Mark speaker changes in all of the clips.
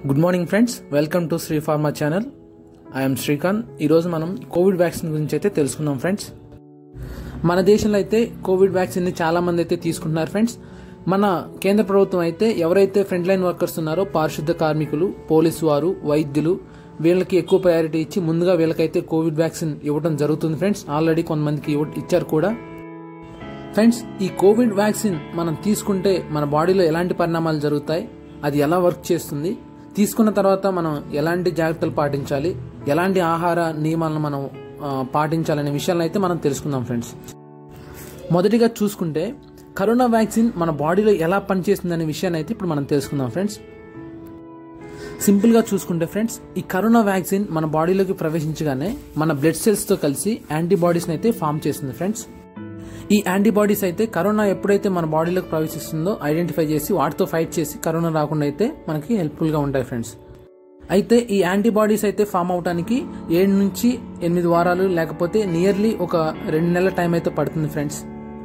Speaker 1: good morning friends welcome to Sri pharma channel I'm Srikanth ఈరోజు మనం Covid vaccine గురించి అయితే తెలుసుకుందాం ఫ్రెండ్స్ మన దేశంలో అయితే కోవిడ్ వ్యాక్సిన్ని చాలా మంది అయితే తీసుకుంటున్నారు ఫ్రెండ్స్ మన కేంద్ర ప్రభుత్వం అయితే ఎవరైతే ఫ్రంట్ లైన్ వర్కర్స్ ఉన్నారో పారిశుద్ధ కార్మికులు పోలీసు వారు వైద్యులు వీళ్ళకి ఎక్కువ ప్రయారిటీ ఇచ్చి ముందుగా వీళ్ళకైతే కోవిడ్ వ్యాక్సిన్ ఇవ్వడం జరుగుతుంది ఫ్రెండ్స్ ఆల్రెడీ కొంతమందికి ఇవ్వ- ఇచ్చారు కూడా ఫ్రెండ్స్ ఈ కోవిడ్ వ్యాక్సిన్ మనం తీసుకుంటే మన బాడీలో ఎలాంటి పరిణామాలు జరుగుతాయి అది ఎలా వర్క్ చేస్తుంది తీసుకున్న తర్వాత మనం ఎలాంటి జాగ్రత్తలు పాటించాలి ఎలాంటి ఆహార నియమాలను మనం ఆ, పాటించాలనే విషయాలను అయితే మనం తెలుసుకుందాం ఫ్రెండ్స్ మొదటిగా చూసుకుంటే కరోనా వ్యాక్సిన్ మన బాడీలో ఎలా పనిచేస్తుంది అనే విషయాన్ని అయితే ఇప్పుడు మనం తెలుసుకుందాం ఫ్రెండ్స్ సింపుల్గా చూసుకుంటే ఫ్రెండ్స్ ఈ కరోనా వ్యాక్సిన్ మన బాడీలోకి ప్రవేశించగానే మన బ్లడ్ సెల్స్తో కలిసి యాంటీబాడీస్ని అయితే ఫామ్ చేస్తుంది ఫ్రెండ్స్ ఈ యాంటీబాడీస్ అయితే కరోనా ఎప్పుడైతే మన బాడీలోకి ప్రవేశిస్తుందో ఐడెంటిఫై చేసి వాటితో ఫైట్ చేసి కరోనా రాకుండా అయితే మనకి హెల్ప్ఫుల్గా ఉంటాయి ఫ్రెండ్స్ అయితే ఈ యాంటీబాడీస్ అయితే ఫామ్ అవడానికి ఏడు నుంచి ఎనిమిది వారాలు లేకపోతే నియర్లీ ఒక రెండు నెలల టైం అయితే పడుతుంది ఫ్రెండ్స్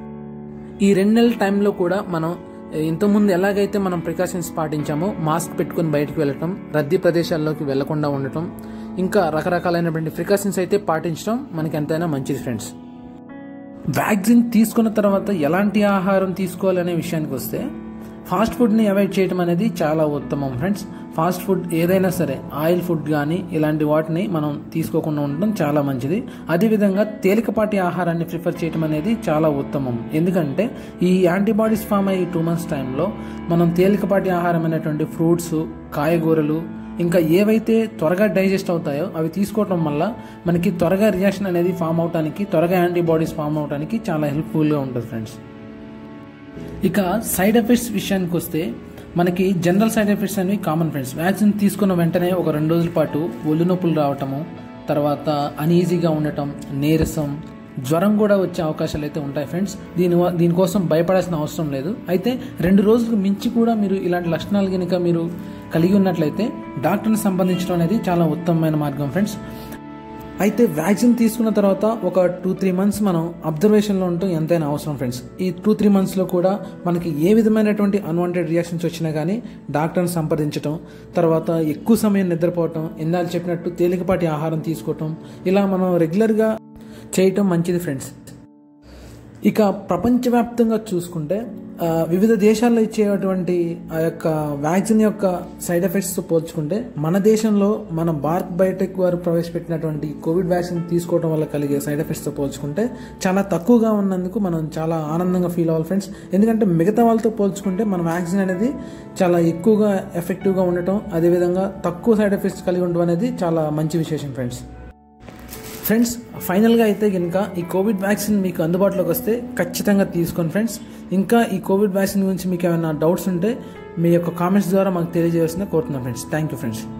Speaker 1: ఈ రెండు నెలల టైంలో కూడా మనం ఇంతకుముందు ఎలాగైతే మనం ప్రికాషన్స్ పాటించామో మాస్క్ పెట్టుకుని బయటకు వెళ్ళటం రద్దీ ప్రదేశాల్లోకి వెళ్లకుండా ఉండటం ఇంకా రకరకాలైనటువంటి ప్రికాషన్స్ అయితే పాటించడం మనకి ఎంతైనా మంచిది ఫ్రెండ్స్ వ్యాక్సిన్ తీసుకున్న తర్వాత ఎలాంటి ఆహారం తీసుకోవాలనే విషయానికి వస్తే ఫాస్ట్ ఫుడ్ని అవాయిడ్ చేయడం అనేది చాలా ఉత్తమం ఫ్రెండ్స్ ఫాస్ట్ ఫుడ్ ఏదైనా సరే ఆయిల్ ఫుడ్ కానీ ఇలాంటి వాటిని మనం తీసుకోకుండా ఉండడం చాలా మంచిది అదేవిధంగా తేలికపాటి ఆహారాన్ని ప్రిఫర్ చేయడం అనేది చాలా ఉత్తమం ఎందుకంటే ఈ యాంటీబాడీస్ ఫామ్ అయ్యి టూ మంత్స్ టైంలో మనం తేలికపాటి ఆహారం అయినటువంటి ఫ్రూట్స్ కాయగూరలు ఇంకా ఏవైతే త్వరగా డైజెస్ట్ అవుతాయో అవి తీసుకోవటం వల్ల మనకి త్వరగా రియాక్షన్ అనేది ఫామ్ అవడానికి త్వరగా యాంటీబాడీస్ ఫామ్ అవడానికి చాలా హెల్ప్ఫుల్గా ఉంటుంది ఫ్రెండ్స్ ఇక సైడ్ ఎఫెక్ట్స్ విషయానికి వస్తే మనకి జనరల్ సైడ్ ఎఫెక్ట్స్ అనేవి కామన్ ఫ్రెండ్స్ వ్యాక్సిన్ తీసుకున్న వెంటనే ఒక రెండు రోజుల పాటు ఒళ్ళు నొప్పులు రావటము తర్వాత అన్ఈజీగా ఉండటం నీరసం జ్వరం కూడా వచ్చే అవకాశాలు అయితే ఉంటాయి ఫ్రెండ్స్ దీని వ- దీనికోసం భయపడాల్సిన అవసరం లేదు అయితే రెండు రోజులకు మించి కూడా మీరు ఇలాంటి లక్షణాలు కనుక మీరు కలిగి ఉన్నట్లయితే డాక్టర్ని సంబంధించడం అనేది చాలా ఉత్తమమైన మార్గం ఫ్రెండ్స్ అయితే వ్యాక్సిన్ తీసుకున్న తర్వాత ఒక టూ త్రీ మంత్స్ మనం అబ్జర్వేషన్లో ఉండటం ఎంతైనా అవసరం ఫ్రెండ్స్ ఈ టూ త్రీ మంత్స్లో కూడా మనకి ఏ విధమైనటువంటి అన్వాంటెడ్ రియాక్షన్స్ వచ్చినా కానీ డాక్టర్ని సంప్రదించడం తర్వాత ఎక్కువ సమయం నిద్రపోవటం ఇందాక చెప్పినట్టు తేలికపాటి ఆహారం తీసుకోవటం ఇలా మనం రెగ్యులర్గా చేయటం మంచిది ఫ్రెండ్స్ ఇక ప్రపంచవ్యాప్తంగా చూసుకుంటే ఆ, వివిధ దేశాల్లో ఇచ్చేటువంటి ఆ యొక్క వ్యాక్సిన్ యొక్క సైడ్ ఎఫెక్ట్స్తో పోల్చుకుంటే మన దేశంలో మన భారత్ బయోటెక్ వారు ప్రవేశపెట్టినటువంటి కోవిడ్ వ్యాక్సిన్ తీసుకోవడం వల్ల కలిగే సైడ్ ఎఫెక్ట్స్తో పోల్చుకుంటే చాలా తక్కువగా ఉన్నందుకు మనం చాలా ఆనందంగా ఫీల్ అవ్వాలి ఫ్రెండ్స్ ఎందుకంటే మిగతా వాళ్ళతో పోల్చుకుంటే మన వ్యాక్సిన్ అనేది చాలా ఎక్కువగా ఎఫెక్టివ్గా ఉండటం అదేవిధంగా తక్కువ సైడ్ ఎఫెక్ట్స్ కలిగి ఉండడం అనేది చాలా మంచి విశేషం ఫ్రెండ్స్ ఫ్రెండ్స్ ఫైనల్గా అయితే కనుక ఈ కోవిడ్ వ్యాక్సిన్ మీకు అందుబాటులోకి వస్తే ఖచ్చితంగా తీసుకోండి ఫ్రెండ్స్ ఇంకా ఈ కోవిడ్ వ్యాక్సిన్ గురించి మీకు ఏమైనా డౌట్స్ ఉంటే మీ యొక్క కామెంట్స్ ద్వారా మాకు తెలియజేయాల్సిందే కోరుతున్నాం ఫ్రెండ్స్ థ్యాంక్ యూ ఫ్రెండ్స్